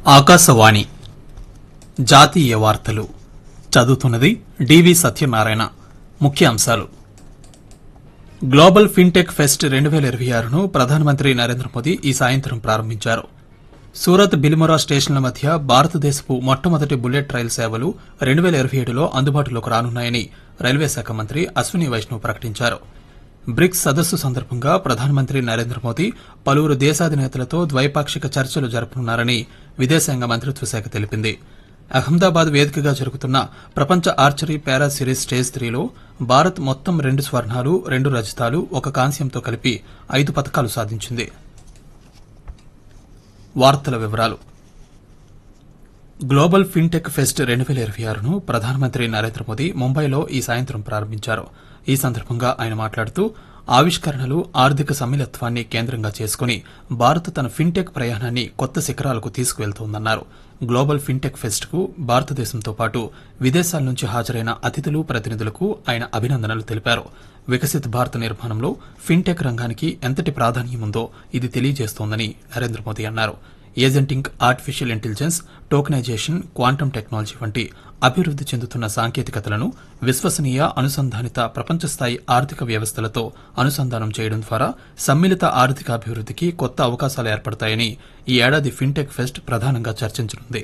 ఆకాశవాణి జాతీయ వార్తలు చదువుతున్నది డివి సత్యనారాయణ ముఖ్యాంశాలు గ్లోబల్ ఫిన్టెక్ ఫెస్ట్ రెండు వేల ఇరవై ఆరును ప్రధానమంత్రి నరేంద్ర మోదీ ఈ సాయంత్రం ప్రారంభించారు సూరత్ బిలిమొరా స్టేషన్ల మధ్య భారతదేశపు మొట్టమొదటి బుల్లెట్ రైలు సేవలు రెండు వేల ఇరవై ఏడులో అందుబాటులోకి రానున్నాయని రైల్వే శాఖ మంత్రి అశ్విని వైష్ణవ్ ప్రకటించారు బ్రిక్స్ సదస్సు సందర్భంగా ప్రధానమంత్రి నరేంద్ర మోదీ పలువురు దేశాధినేతలతో ద్వైపాక్షిక చర్చలు జరుపుతున్నారని విదేశాంగ మంత్రిత్వ శాఖ తెలిపింది అహ్మదాబాద్ వేదికగా జరుగుతున్న ప్రపంచ ఆర్చరీ పారా సిరీస్ స్టేజ్ త్రీలో భారత్ మొత్తం రెండు స్వర్ణాలు రెండు రజతాలు ఒక కాంస్యంతో కలిపి ఐదు పతకాలు సాధించింది వార్తల వివరాలు గ్లోబల్ ఫిన్టెక్ ఫెస్ట్ రెండు వేల ఇరవై ఆరును ప్రధానమంత్రి నరేంద్ర మోదీ ముంబైలో ఈ సాయంత్రం ప్రారంభించారు ఈ సందర్భంగా ఆయన మాట్లాడుతూ ఆవిష్కరణలు ఆర్థిక సమ్మిళత్వాన్ని కేంద్రంగా చేసుకుని భారత్ తన ఫిన్టెక్ ప్రయాణాన్ని కొత్త శిఖరాలకు తీసుకువెళ్తోందన్నారు గ్లోబల్ ఫిన్టెక్ ఫెస్ట్ కు భారతదేశంతో పాటు విదేశాల నుంచి హాజరైన అతిథులు ప్రతినిధులకు ఆయన అభినందనలు తెలిపారు వికసిత్ భారత్ నిర్మాణంలో ఫిన్టెక్ రంగానికి ఎంతటి ప్రాధాన్యం ఉందో ఇది తెలియజేస్తోందని నరేంద్ర మోదీ అన్నారు agentic artificial intelligence tokenization quantum technology వంటి అభివృద్ది చెందుతున్న సాంకేతికతలను విశ్వసనీయ అనుసంధానిత ప్రపంచ స్థాయి ఆర్థిక వ్యవస్థలతో అనుసంధానం చేయడం ద్వారా సమ్మిళిత ఆర్థిక అభివృద్దికి కొత్త అవకాశాలు ఏర్పడతాయని ఈ ఏడాది ఫిన్టెక్ ఫెస్ట్ ప్రధానంగా చర్చించనుంది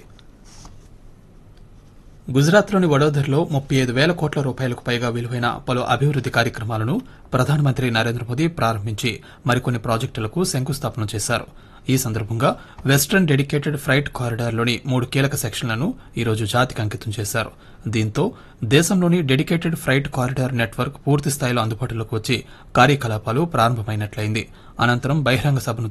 గుజరాత్లోని వడోదరలో ముప్పై ఐదు వేల కోట్ల రూపాయలకు పైగా విలువైన పలు అభివృద్ది కార్యక్రమాలను ప్రధానమంత్రి నరేంద్ర మోదీ ప్రారంభించి మరికొన్ని ప్రాజెక్టులకు శంకుస్థాపన చేశారు ఈ సందర్భంగా వెస్టర్న్ డెడికేటెడ్ ఫ్రైట్ కారిడార్లోని మూడు కీలక సెక్షన్లను ఈరోజు జాతికి అంకితం చేశారు దీంతో దేశంలోని డెడికేటెడ్ ఫ్రైట్ కారిడార్ నెట్వర్క్ పూర్తి స్థాయిలో అందుబాటులోకి వచ్చి కార్యకలాపాలు ప్రారంభమైనట్లయింది అనంతరం బహిరంగ సభను